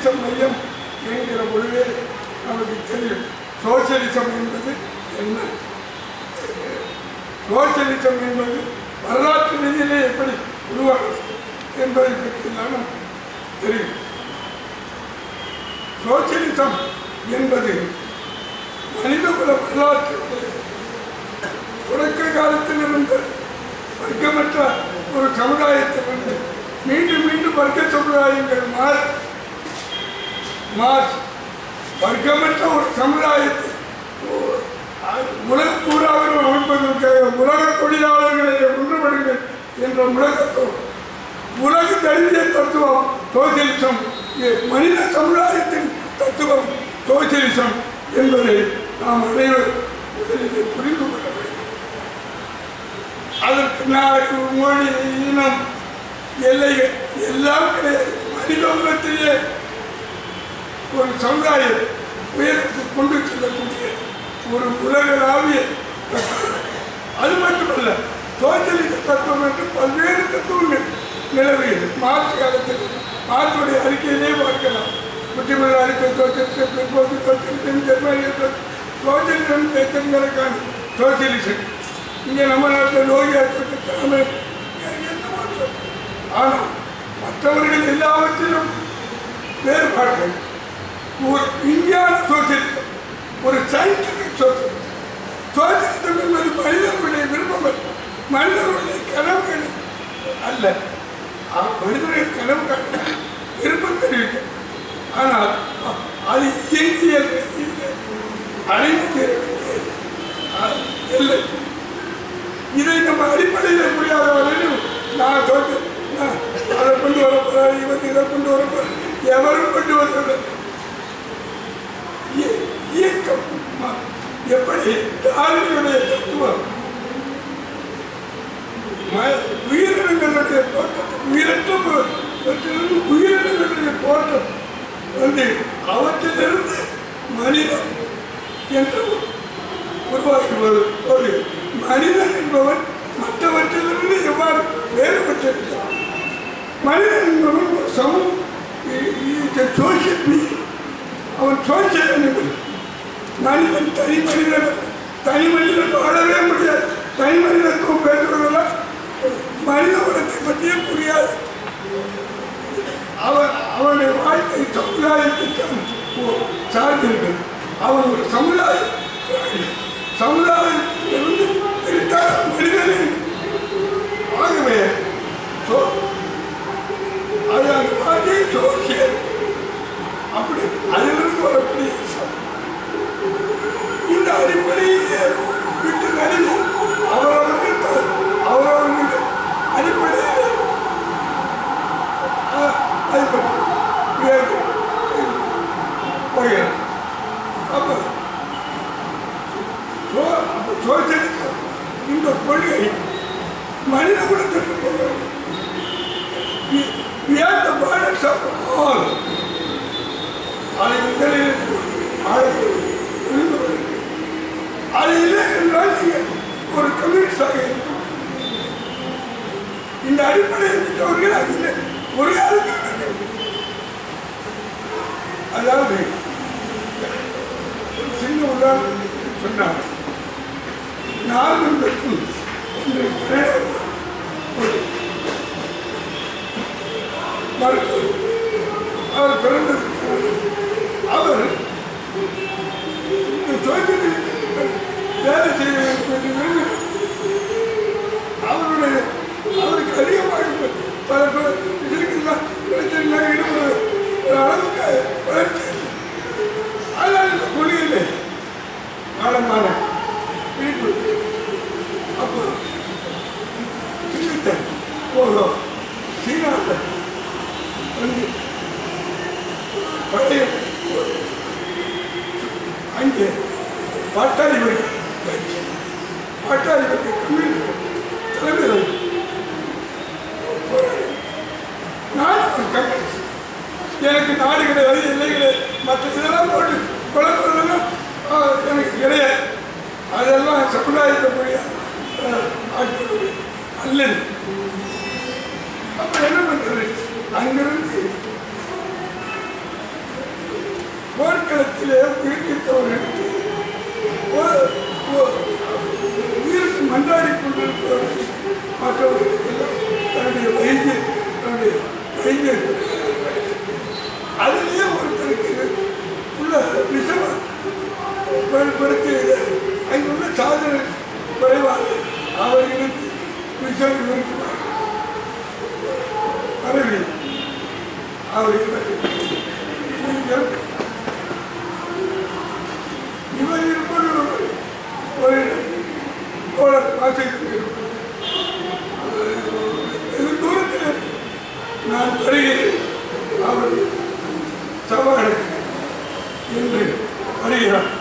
Socialism மையம் என்கிற பொழுதே நமக்கு தெரியும் சோசியலிசம் என்பது என்ன சோசியலிசம் என்பது வரலாற்று ரீதியிலே எப்படி உருவானது என்பதை பற்றியெல்லாம் நமக்கு தெரியும் சோசியலிசம் என்பது மனிதகுல வரலாற்று தொடக்க காலத்தில் இருந்த வர்க்கமற்ற ஒரு சமுதாயத்திலிருந்து மீண்டும் மீண்டும் வர்க்க சமுதாயங்கள் மாறி மாறி வர்க்கமற்ற ஒரு சமுதாயத்தை உலக பூராவிலும் அமைப்பதற்காக உலக தொழிலாளர்களை ஒன்றுபடுங்கள் என்ற முழக்கத்தோடு உலக தழுவிய தத்துவம் சோசியலிசம் இ- மனித சமுதாயத்தின் தத்துவம் சோசியலிசம் என்பதை நாம் அனைவரும் முதலிலே புரிந்து கொள்ள வேண்டும் அதற்கு நாடு மொழி இனம் எல்லைகள் எல்லாம் கிடையாது மனித உலகத்திலே ஒரு சமுதாயம் உயரத்துக்கு கொண்டு செல்லக்கூடிய ஒரு உலகளாவிய தத்துவம். அது மட்டுமல்ல சோசியலிச தத்துவம் என்று பல்வேறு தத்துவங்கள் நிலவுகிறது மார்ச் காலத்தில் மார்ச்சுடைய அறிக்கையிலே பார்க்கலாம் குட்டிமல அறிக்கை சோசியலிசம் பிற்போக்கு சோசியலிசம் ஜெர்மனிய சோசியலிசம் தேசங்களுக்கான சோசியலிசம் இங்கே நம்ம நாட்டில் லோகியா சொல்லிட்டாமே என்ன மாற்றம் ஆனால் மற்றவர்கள் எல்லாவற்றிலும் வேறுபாடுகள் ஒரு விஞ்ஞான சோசியலிசம் ஒரு சயின்டிபிக் சோசியலிசம் சோசியலிசம் என்பது மனிதர்களுடைய விருப்பம் அல்ல மனிதர்களுடைய கனவுகள் அல்ல அ- மனிதர்கள் கனவு காண விருப்பம் தெரிவிக்கும் ஆனால் அ- அது இயங்கியல் ரீதியிலே அடைந்து தீர வேண்டியது அ- இல்லை இதை நம்ம அடிப்படையில் முடியாத வரையிலும் நான் தோற்று நான் அதை கொண்டு வர போறேன் இவர் இதை கொண்டு வர போறேன் எவரும் கொண்டு வருவது இயக்கம் ம- எப்படி டார்வினுடைய தத்துவம் ம- உயிரினங்களுடைய தோற்றம் உயிரற்ற பொருட்களிலிருந்து உயிரினங்களுடைய தோற்றம் வந்து அவற்றிலிருந்து மனிதன் என்று உருவாகி வரு- ஒரு மனிதன் என்பவன் மற்றவற்றிலிருந்து எவ்வாறு வேறுபட்டிருக்கிறான் மனிதன் என்பவன் ஒரு சமூக சோசியல் பீயிங் அவன் சோசியல் அனிமல் மனிதன் தனி மனிதன் தனி மனிதன் வாழவே முடியாது தனி மனிதத்துவம் பேசுவதெல்லாம் மனித குலத்தை பற்றியே புரியாது அவன் அவனுடைய வாழ்க்கை சமுதாயத்திற்கான ஒரு சார்ந்திருக்கிறது அவன் ஒரு சமுதாய பிராணி. சமுதாயத்திலிருந்து பிரித்தான மனிதனே ஆகவே சோ அது அந்த வார்த்தையை சோசியல் அப்படி அதிலிருந்து வரக்கூடிய ச- இந்த அடிப்படையிலே விட்டு நடுவு அவரவர்கள் த- அவரவர்கள் அடிப்படையில் அ- அதை பற்றி வேறு போகிறார் அப்போ சோ- அப்போ சோசியலிசம் இந்த கொள்கை மனித குலத்திற்கு போகிறது We- we are the burdens of all. அதை முதலில் ஆழத்தில் புரிந்து கொள்ள வேண்டும். அது இல்லை என்றால் நீங்கள் ஒரு கம்யூனிஸ்டாக இருக்கும் இந்த அடிப்படையை விட்டவர்கள் அது இல்லை ஒரு காலத்தில் வேண்டும். அதாவது ஒரு சின்ன உதாரணம் சொன்னார் நார்மன் பெற்றும் என்று கனடா ஒரு மருத்துவர் அவர் பிறந்ததுக்கு அவர் இந்த சோசியலிசத்தில் வேலை செய்ய வேண்டும் என்று விரும்பினார் அவருடைய அவருக்கு அதிகமாக பல பேர் இதுக்கெல்லாம் பிரச்சனை ஈடுபட ஒரு அளவுக்கு வளர்ச்சி இல்லை. ஆனால் இந்த கொள்கையிலே ஆழமான ஈடுபட்டு அப்போ சிந்தித்தேன் ஓஹோ சீனாவில் வந்து பழைய அங்கே பாட்டாளி வர்க்க கட்சி பாட்டாளி வர்க்க கம்யூனிஸ்ட் தலைமையில் போராடி நான் ஒரு கம்யூனிஸ்ட் எனக்கு நாடு கிடையாது எல்லை கிடையாது மற்ற இதெல்லாம் போட்டு குழப்பறதெல்லாம் ஆ, எனக்கு கிடையாது அதெல்லாம் சமுதாயத்தை போய் ஆட்களுடைய அல்லது அப்ப என்ன பண்றது அங்கிருந்து போர்க்களத்திலே உயிர் நீத்தவர்களுக்கு ஒரு- ஒரு- உயிருக்கு மன்றாடி கொண்டிருப்பவர்கள் மற்றவர்களுக்கெல்லாம் தன்னுடைய வைத்திய தன்னுடைய வைத்திய அதிலேயே ஒருத்தருக்கு உள்ள விஷம பயன்படுத்தியது அங்குள்ள சாதனை குறைவாக அவர்களுக்கு விஷம் இருக்கிறார் பரவி அவர்களை நீங்கள் இவர் இருப்பது ஒரு- ஒரு இடம் தோழர் வாசித்து வெகு தூரத்தில் இருக்கு. நான் வருகிறேன் அவர் சவால் என்று வருகிறார்